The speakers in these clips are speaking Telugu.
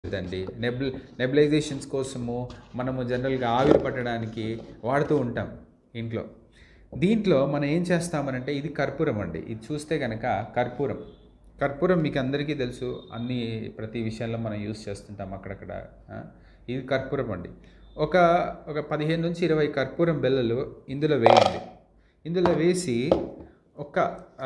లేదండి నెబుల్ నెబులైజేషన్స్ కోసము మనము జనరల్గా ఆవిరి పట్టడానికి వాడుతూ ఉంటాం ఇంట్లో దీంట్లో మనం ఏం చేస్తామనంటే ఇది కర్పూరం అండి ఇది చూస్తే కనుక కర్పూరం కర్పూరం మీకు అందరికీ తెలుసు అన్ని ప్రతి విషయాల్లో మనం యూస్ చేస్తుంటాం అక్కడక్కడ ఆ? ఇది కర్పూరం అండి ఒక ఒక పదిహేను నుంచి ఇరవై కర్పూరం బెల్లలు ఇందులో వేయండి ఇందులో వేసి ఒక ఆ,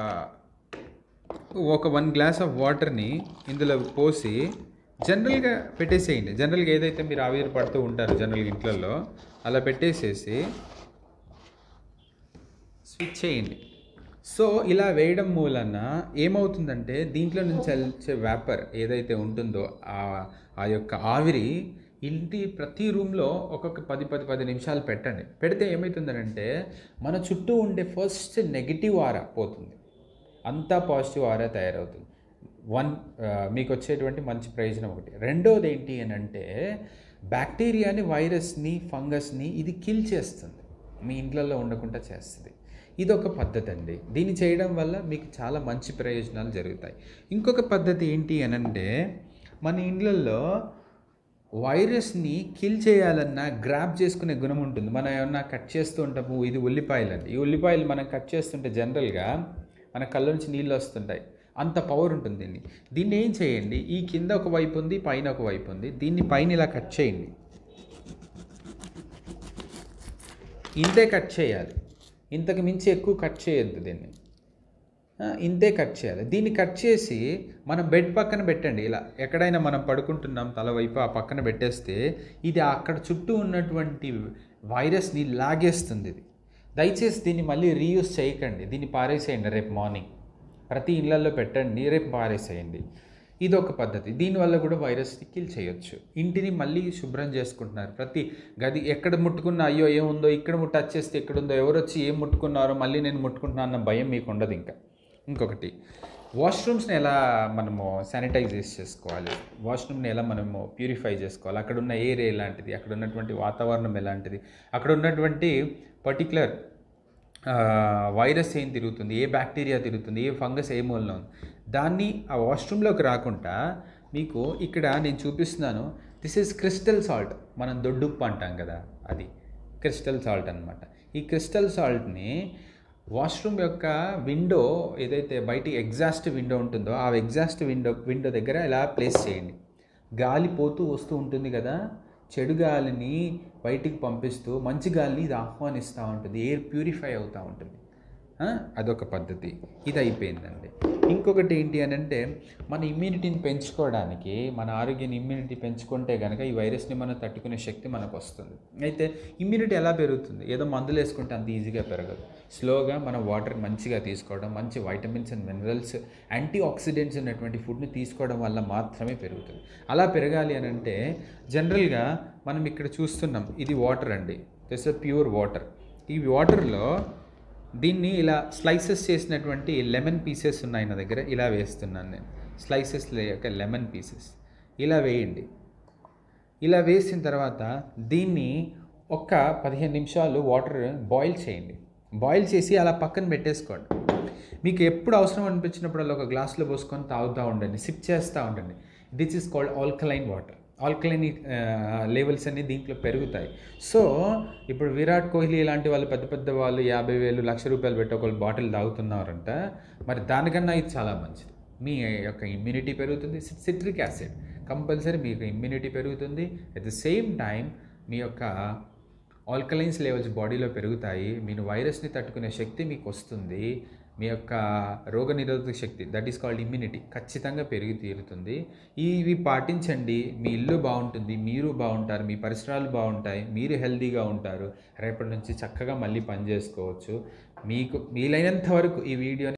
ఒక వన్ గ్లాస్ ఆఫ్ వాటర్ని ఇందులో పోసి జనరల్గా పెట్టేసేయండి జనరల్గా ఏదైతే మీరు ఆవిరి పడుతూ ఉంటారు జనరల్గా ఇంట్లలో అలా పెట్టేసేసి స్విచ్ చేయండి సో ఇలా వేయడం మూలన ఏమవుతుందంటే దీంట్లో నుంచి వచ్చే వేపర్ ఏదైతే ఉంటుందో ఆ ఆ యొక్క ఆవిరి ఇంటి ప్రతి రూమ్లో ఒక్కొక్క పది పది పది నిమిషాలు పెట్టండి పెడితే ఏమవుతుందనంటే మన చుట్టూ ఉండే ఫస్ట్ నెగిటివ్ ఆరా పోతుంది అంతా పాజిటివ్ ఆరా తయారవుతుంది వన్ మీకు వచ్చేటువంటి మంచి ప్రయోజనం ఒకటి రెండోది ఏంటి అని అంటే బ్యాక్టీరియాని వైరస్ని ఫంగస్ని ఇది కిల్ చేస్తుంది మీ ఇంట్లలో ఉండకుండా చేస్తుంది ఇది ఒక పద్ధతి అండి దీన్ని చేయడం వల్ల మీకు చాలా మంచి ప్రయోజనాలు జరుగుతాయి ఇంకొక పద్ధతి ఏంటి అని అంటే మన ఇండ్లలో వైరస్ని కిల్ చేయాలన్నా గ్రాప్ చేసుకునే గుణం ఉంటుంది మనం ఏమన్నా కట్ చేస్తూ ఉంటాము ఇది ఉల్లిపాయలు అండి ఈ ఉల్లిపాయలు మనం కట్ చేస్తుంటే జనరల్గా మన కళ్ళ నుంచి నీళ్ళు వస్తుంటాయి అంత పవర్ ఉంటుంది దీన్ని దీన్ని ఏం చేయండి ఈ కింద ఒక వైపు ఉంది పైన ఒక వైపు ఉంది దీన్ని పైన ఇలా కట్ చేయండి ఇంతే కట్ చేయాలి ఇంతకు మించి ఎక్కువ కట్ చేయొద్దు దీన్ని ఆ, ఇంతే కట్ చేయాలి దీన్ని కట్ చేసి మనం బెడ్ పక్కన పెట్టండి ఇలా ఎక్కడైనా మనం పడుకుంటున్నాం తల వైపు ఆ పక్కన పెట్టేస్తే ఇది అక్కడ చుట్టూ ఉన్నటువంటి వైరస్ని లాగేస్తుంది ఇది దయచేసి దీన్ని మళ్ళీ రీయూస్ చేయకండి దీన్ని పారేసేయండి రేపు మార్నింగ్ ప్రతి ఇళ్ళల్లో పెట్టండి రేపు పారేసేయండి ఇది ఒక పద్ధతి దీనివల్ల కూడా వైరస్ని కిల్ చేయొచ్చు ఇంటిని మళ్ళీ శుభ్రం చేసుకుంటున్నారు ప్రతి గది ఎక్కడ ముట్టుకున్నా అయ్యో ఏముందో ఇక్కడ ముట్ట టచ్ చేస్తే ఎక్కడుందో ఎవరు వచ్చి ఏం ముట్టుకున్నారో మళ్ళీ నేను ముట్టుకుంటున్నా అన్న భయం మీకు ఉండదు ఇంకా ఇంకొకటి వాష్రూమ్స్ని ఎలా మనము శానిటైజ్ చేసుకోవాలి వాష్రూమ్ని ఎలా మనము ప్యూరిఫై చేసుకోవాలి అక్కడ ఉన్న ఎయిర్ ఎలాంటిది అక్కడ ఉన్నటువంటి వాతావరణం ఎలాంటిది అక్కడ ఉన్నటువంటి పర్టికులర్ వైరస్ ఏం తిరుగుతుంది ఏ బ్యాక్టీరియా తిరుగుతుంది ఏ ఫంగస్ ఏ మూలలో ఉంది దాన్ని ఆ వాష్రూమ్లోకి రాకుండా మీకు ఇక్కడ నేను చూపిస్తున్నాను దిస్ ఈజ్ క్రిస్టల్ సాల్ట్ మనం దొడ్డుప్పు అంటాం కదా అది క్రిస్టల్ సాల్ట్ అనమాట ఈ క్రిస్టల్ సాల్ట్ని వాష్రూమ్ యొక్క విండో ఏదైతే బయటికి ఎగ్జాస్ట్ విండో ఉంటుందో ఆ ఎగ్జాస్ట్ విండో విండో దగ్గర ఇలా ప్లేస్ చేయండి గాలి పోతూ వస్తూ ఉంటుంది కదా చెడు గాలిని బయటికి పంపిస్తూ మంచి గాలిని ఇది ఆహ్వానిస్తూ ఉంటుంది ఎయిర్ ప్యూరిఫై అవుతూ ఉంటుంది ఆ, అదొక పద్ధతి ఇది అయిపోయిందండి ఇంకొకటి ఏంటి అని అంటే మన ఇమ్యూనిటీని పెంచుకోవడానికి మన ఆరోగ్యాన్ని ఇమ్యూనిటీ పెంచుకుంటే కనుక ఈ వైరస్ని మనం తట్టుకునే శక్తి మనకు వస్తుంది అయితే ఇమ్యూనిటీ ఎలా పెరుగుతుంది ఏదో మందులు వేసుకుంటే అంత ఈజీగా పెరగదు స్లోగా మనం వాటర్ మంచిగా తీసుకోవడం మంచి vitamins and minerals antioxidants ఉన్నటువంటి ఫుడ్ని తీసుకోవడం వల్ల మాత్రమే పెరుగుతుంది అలా పెరగాలి అని అంటే జనరల్గా మనం ఇక్కడ చూస్తున్నాం ఇది వాటర్ అండి దిస్ ప్యూర్ వాటర్ ఈ వాటర్లో దీన్ని ఇలా స్లైసెస్ చేసినటువంటి లెమన్ పీసెస్ ఉన్నాయి నా దగ్గర ఇలా వేస్తున్నాను నేను స్లైసెస్ లేక లెమన్ పీసెస్ ఇలా వేయండి ఇలా వేసిన తర్వాత దీన్ని ఒక్క పదిహేను నిమిషాలు వాటర్ బాయిల్ చేయండి బాయిల్ చేసి అలా పక్కన పెట్టేసుకోండి మీకు ఎప్పుడు అవసరం అనిపించినప్పుడు అలా ఒక గ్లాస్లో పోసుకొని తాగుతూ ఉండండి సిప్ చేస్తూ ఉండండి this is called alkaline water alkaline levels అన్ని దీంట్లో పెరుగుతాయి సో ఇప్పుడు విరాట్ కోహ్లీ ఇలాంటి వాళ్ళు పెద్ద పెద్ద వాళ్ళు యాభై వేలు లక్ష రూపాయలు పెట్టి ఒక బాటిల్ తాగుతున్నారంట మరి దానికన్నా ఇది చాలా మంచిది మీ యొక్క ఇమ్యూనిటీ పెరుగుతుంది సిట్రిక్ యాసిడ్ కంపల్సరీ మీకు ఇమ్యూనిటీ పెరుగుతుంది అట్ ద సేమ్ టైం మీ యొక్క ఆల్కలైన్స్ లెవెల్స్ బాడీలో పెరుగుతాయి మీరు వైరస్ని తట్టుకునే శక్తి మీకు వస్తుంది మీ యొక్క రోగనిరోధక శక్తి దట్ ఈస్ కాల్డ్ ఇమ్యూనిటీ ఖచ్చితంగా పెరిగి తీరుతుంది ఇవి పాటించండి మీ ఇల్లు బాగుంటుంది మీరు బాగుంటారు మీ పరిసరాలు బాగుంటాయి మీరు హెల్తీగా ఉంటారు రేపటి నుంచి చక్కగా మళ్ళీ పని చేసుకోవచ్చు మీకు వీలైనంత వరకు ఈ వీడియోని